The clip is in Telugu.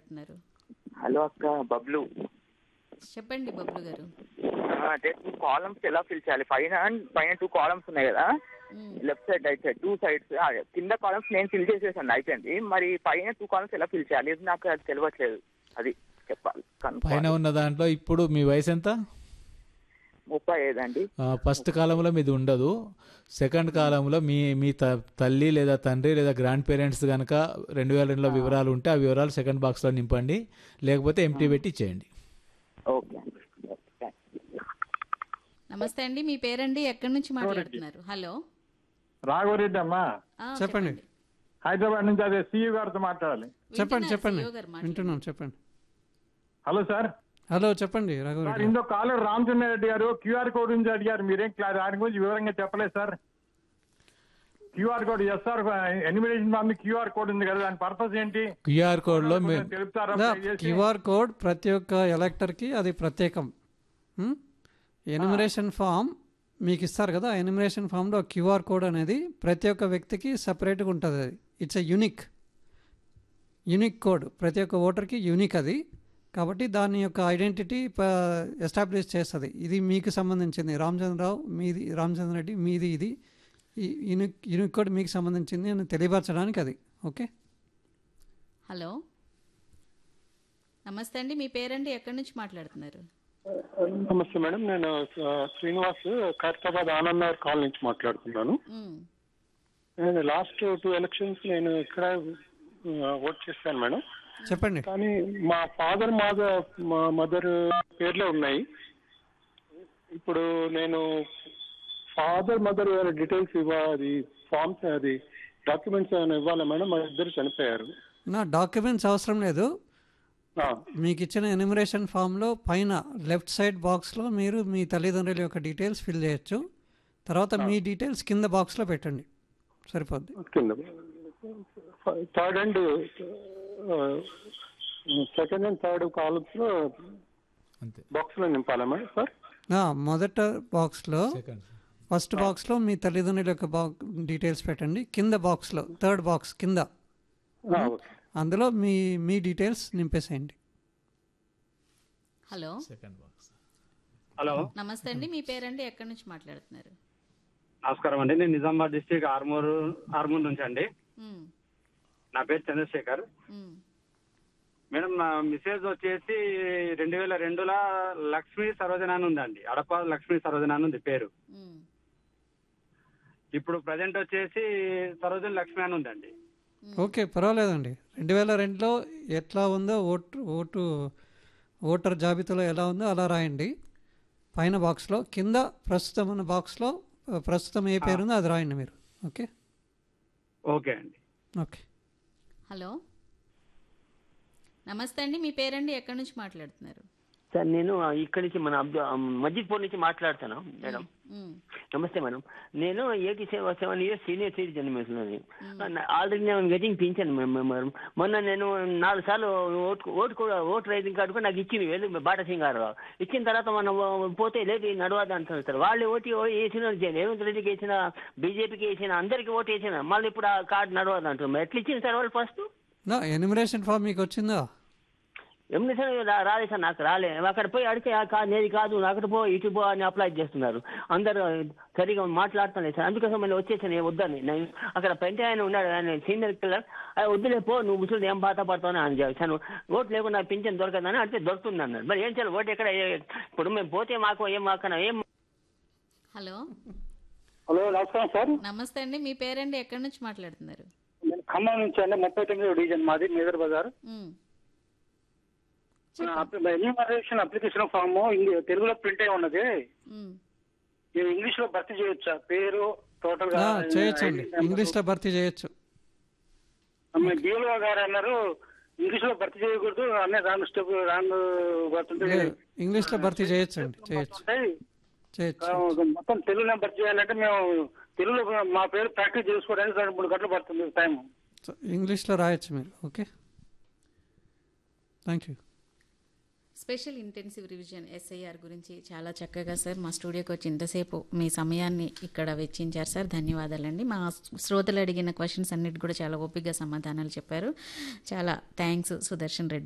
మాట్లాడుతున్నారు హలో అక్క బబ్లు చెప్పండి బబ్లు గారు అంటే టూ కాలమ్స్ ఎలా ఫిల్ చేయాలి పైన పైన టూ కాలమ్స్ ఉన్నాయి కదా మ్మ్. Left side right side two sides కింద కాలమ్స్ నేను ఫిల్ చేసేసాను అయిపోయింది మరి పైన టూ కాలమ్స్ ఎలా ఫిల్ చేయాలి ఇది నాకు అది తెలియట్లేదు అది చెప్పాలి పైన కనుక్కోవాలి. ఉన్న దాంట్లో ఇప్పుడు మీ వయసు ఎంత ముప్పై ఐదు అండి ఆ, ఫస్ట్ కాలంలో మీది ఉండదు సెకండ్ కాలంలో మీ మీ త తల్లి లేదా తండ్రి లేదా గ్రాండ్ పేరెంట్స్ కనుక రెండు వేల రెండులో వివరాలు ఉంటే ఆ వివరాలు సెకండ్ బాక్స్లో నింపండి లేకపోతే ఎంటీ పెట్టి ఇచ్చేయండి ఓకే అండి ఓకే, థాంక్స్. నమస్తే అండి మీ పేరండి ఎక్కడి నుంచి మాట్లాడుతున్నారు హలో రాఘవరెడ్డి అమ్మా ఆ, చెప్పండి హైదరాబాద్ నుంచి అదే సీఈ గారితో మాట్లాడాలి చెప్పండి వింటున్నారు చెప్పండి CEO గారు మాట్లాడు- వింటున్నాం చెప్పండి హలో సార్ హలో చెప్పండి సార్ రఘురెడ్డి ఇందో కాలర్ రామచంద్ర రెడ్డి గారు క్యూఆర్ కోడ్ నుంచి అడిగారు మీరేం క్లా- దాని గురించి వివరంగా చెప్పలేదు sir QR code SR enumeration form QR code ఉంది కదా దాని పర్పస్ ఏంటి క్యూఆర్ కోడ్లో మీ కొంచెం తెలుపుతారా దయచేసి? క్యూఆర్ కోడ్ ప్రతి ఒక్క ఎలక్టర్కి అది ప్రత్యేకం ఎనిమిరేషన్ ఫామ్ మీకు ఇస్తారు కదా ఎనిమిరేషన్ ఫామ్లో క్యూఆర్ కోడ్ అనేది ప్రతి ఒక్క వ్యక్తికి సపరేట్గా ఉంటుంది అది it's a unique unique code ప్రతి ఒక్క ఓటర్కి యూనిక్ అది కాబట్టి దాని యొక్క ఐడెంటిటీ ఎస్టాబ్లిష్ చేస్తుంది ఇది మీకు సంబంధించింది రామచంద్రరావు మీది రామచంద్ర రెడ్డి మీది ఇది ఈ యూనిక్ యూనిక్ కోడ్ మీకు సంబంధించింది అని తెలియపరచడానికి అది ఓకే హలో నమస్తే అండి మీ పేరండి ఎక్కడి నుంచి మాట్లాడుతున్నారు నమస్తే మేడం నేను ఆ, శ్రీనివాస్ ఖైరతాబాద్ ఆనంద్ నగర్ కాల్ నుంచి మాట్లాడుతున్నాను మ్మ్. నేను లాస్ట్ టూ ఎలక్షన్స్ నేను ఇక్కడ ఆ, ఓట్ చేశాను మేడం చెప్పండి కానీ మా ఫాదర్ మాదర్ మా మదర్ పేర్లే ఉన్నాయి ఇప్పుడు నేను ఫాదర్ మదర్ డీటెయిల్స్ ఇవ్వాలి ఫామ్స్ అది డాక్యుమెంట్స్ ఏమైనా ఇవ్వాలా మేడం మా ఇద్దరు చనిపోయారు నా డాక్యుమెంట్స్ అవసరం లేదు ఆ, మీకు ఇచ్చిన ఎనిమరేషన్ ఫామ్లో పైన లెఫ్ట్ సైడ్ బాక్స్లో మీరు మీ తల్లిదండ్రుల యొక్క డీటెయిల్స్ ఫిల్ చేయొచ్చు తర్వాత మీ డీటెయిల్స్ కింద బాక్స్లో పెట్టండి సరిపోద్ది కింద third and second and third columns లో అంతే బాక్స్ లో నింపాలా మేడం సార్ ఆ, మొదట బాక్స్లో సెకండ్ ఫస్ట్ బాక్స్లో మీ తల్లిదండ్రుల యొక్క బా డీటెయిల్స్ పెట్టండి కింద బాక్స్లో థర్డ్ బాక్స్ కింద ఓకే అందులో మీ మీ డీటెయిల్స్ నింపేసేయండి హలో సెకండ్ బాక్స్ హలో నమస్తే అండి మీ పేరండి ఎక్కడి నుంచి మాట్లాడుతున్నారు నమస్కారం అండి నేను నిజామాబాద్ డిస్టిక్ ఆర్మూర్ ఆర్మూర్ నుంచి అండి మ్మ్. నా పేరు చంద్రశేఖర్ మ్మ్. మేడం నా మిసేజ్ వచ్చేసి రెండు వేల రెండులో లక్ష్మీ సరోజన అని ఉందండి అడప లక్ష్మీ సరోజన అని ఉంది పేరు మ్మ్. ఇప్పుడు ప్రజెంట్ వచ్చేసి సరోజన లక్ష్మి అని ఉందండి ఓకే పర్వాలేదండి రెండు వేల రెండులో ఎట్లా ఉందో ఓటు ఓటు ఓటర్ జాబితాలో ఎలా ఉందో అలా రాయండి పైన బాక్స్లో కింద ప్రస్తుతం ఉన్న బాక్స్లో ఆ, ప్రస్తుతం ఏ పేరు ఉందో అది రాయండి మీరు ఓకే ఓకే అండి ఓకే హలో నమస్తే అండి మీ పేరండి ఎక్కడి నుంచి మాట్లాడుతున్నారు సార్ నేను ఇక్కడి నుంచి మన అబ్దు మస్జిద్పూర్ నుంచి మాట్లాడుతాను మేడం మ్మ్. నమస్తే మేడం నేను eighty seven seven years senior citizen already నేను గెటింగ్ పింఛన్ మేడం మొన్న నేను నాలుగు సార్లు ఓటు ఓటు కూడా ఓటు రైటింగ్ కార్డు కూడా నాకు ఇచ్చింది వెళ్ళి బాటా సింగ్ గారు ఇచ్చిన తర్వాత మనం పోతే లేదు నడవదు అంటున్నారు సార్ వాళ్ళు ఓటు వేసిన రేవంత్ రెడ్డికి వేసిన బీజేపీకి వేసిన అందరికి ఓటు వేసిన మళ్ళీ ఇప్పుడు ఆ కార్డు నడవదు అంటున్నారు ఎట్లా ఇచ్చింది సార్ వాళ్ళు ఫస్ట్ నా ఎనిమిరేషన్ ఫామ్ మీకు వచ్చిందా ఎమ్మెల్యే సార్ రా- రాలే సార్ నాకు రాలే అక్కడ పోయి అడిగితే "ఆ కాదు నేది కాదు అక్కడ పో ఇటు పో అని అప్లై చేస్తున్నారు అందరూ సరిగా మాట్లాడతాను సార్ అందుకోసం మళ్ళీ వచ్చేసాను నేను వద్దని నేను అక్కడ పెంట ఆయన ఉన్నాడు ఆయన సీనియర్ పిల్లర్ "ఆ, వద్దులే పో నువ్వు ముసలి ఏం బాధపడతావు అని చెప్పాను ఓటు లేకుండా పింఛన్ దొరకదని అంటే దొరుకుతుంది అన్నారు మరి ఏం చేయాలి ఓటు ఎక్కడ ఏ- ఇప్పుడు మేము పోతే మాకు ఏం మాకన్నా ఏం హలో హలో నమస్కారం సార్ నమస్తే అండి మీ పేరండి ఎక్కడి నుంచి మాట్లాడుతున్నారు నేను ఖమ్మం నుంచి అండి ముప్పై తొమ్మిది డివిజన్ మాది మేదర్ బజార్ మ్మ్. ఎన్యూమరేషన్ అప్లికేషన్ ఫామ్ తెలుగులో ప్రింట్ అయి ఉన్నది మ్మ్. నేను ఇంగ్లీష్ లో భర్తీ చేయొచ్చా పేరు టోటల్ ఆ, చేయొచ్చండి ఇంగ్లీష్లో భర్తీ చేయొచ్చు డిఓ గారు అన్నారు ఇంగ్లీష్ లో భర్తీ చేయకూడదు అన్నీ రాంగ్ స్టెప్ రాంగ్ పడుతుంది లేదు ఇంగ్లీష్లో భర్తీ చేయొచ్చండి చేయొచ్చు చేయొచ్చు మొత్తం తెలుగులో భర్తీ చేయాలంటే మేము తెలుగులో మా పేరు ప్రాక్టీస్ చేసుకోవడానికి రెండు మూడు గంటలు పడుతుంది టైం సో ఇంగ్లీష్లో రాయొచ్చు మీరు okay thank you special intensive revision SIR గురించి చాలా చక్కగా సార్ మా స్టూడియోకి వచ్చి ఇంతసేపు మీ సమయాన్ని ఇక్కడ వెచ్చించారు సార్ ధన్యవాదాలండి మా శ్రోతలు అడిగిన క్వశ్చన్స్ అన్నిటి కూడా చాలా ఓపికగా సమాధానాలు చెప్పారు చాలా థ్యాంక్స్ సుదర్శన్ రెడ్డి